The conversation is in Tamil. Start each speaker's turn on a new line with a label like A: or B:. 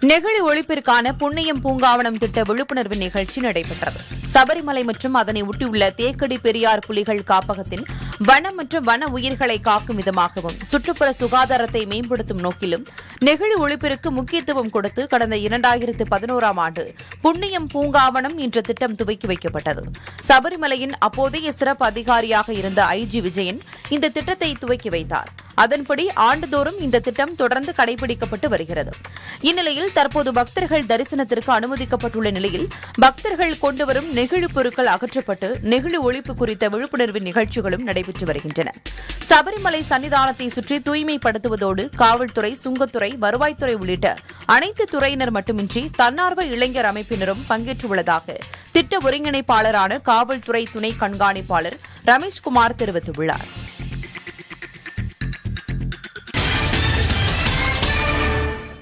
A: நெகிழி ஒழிப்பிற்கான புண்ணியம் பூங்காவனம் திட்ட விழிப்புணர்வு நிகழ்ச்சி நடைபெற்றது சபரிமலை மற்றும் அதனை ஒட்டியுள்ள தேக்கடி பெரியார் புலிகள் காப்பகத்தில் வனம் மற்றும் வன உயிர்களை காக்கும் விதமாகவும் சுற்றுப்புற சுகாதாரத்தை மேம்படுத்தும் நோக்கிலும் நெகிழி ஒழிப்பிற்கு முக்கியத்துவம் கொடுத்து கடந்த இரண்டாயிரத்து பதினோராம் ஆண்டு புண்ணியம் பூங்காவனம் என்ற திட்டம் துவக்கி வைக்கப்பட்டது சபரிமலையின் அப்போதைய சிறப்பு அதிகாரியாக இருந்த ஐஜி விஜயன் இந்த திட்டத்தை துவக்கி வைத்தார் அதன்படி ஆண்டுதோறும் இந்த திட்டம் தொடர்ந்து கடைபிடிக்கப்பட்டு வருகிறது இந்நிலையில் தற்போது பக்தர்கள் தரிசனத்திற்கு அனுமதிக்கப்பட்டுள்ள நிலையில் பக்தர்கள் கொண்டுவரும் நெகிழி பொருட்கள் அகற்றப்பட்டு நெகிழி ஒழிப்பு குறித்த விழிப்புணர்வு நிகழ்ச்சிகளும் நடைபெற்று வருகின்றன சபரிமலை சன்னிதானத்தை சுற்றி தூய்மைப்படுத்துவதோடு காவல்துறை சுங்கத்துறை வருவாய்த்துறை உள்ளிட்ட அனைத்து துறையினர் மட்டுமின்றி தன்னார்வ இளைஞர் அமைப்பினரும் பங்கேற்றுள்ளதாக திட்ட ஒருங்கிணைப்பாளரான காவல்துறை துணை கண்காணிப்பாளர் ரமேஷ்குமார் தெரிவித்துள்ளார்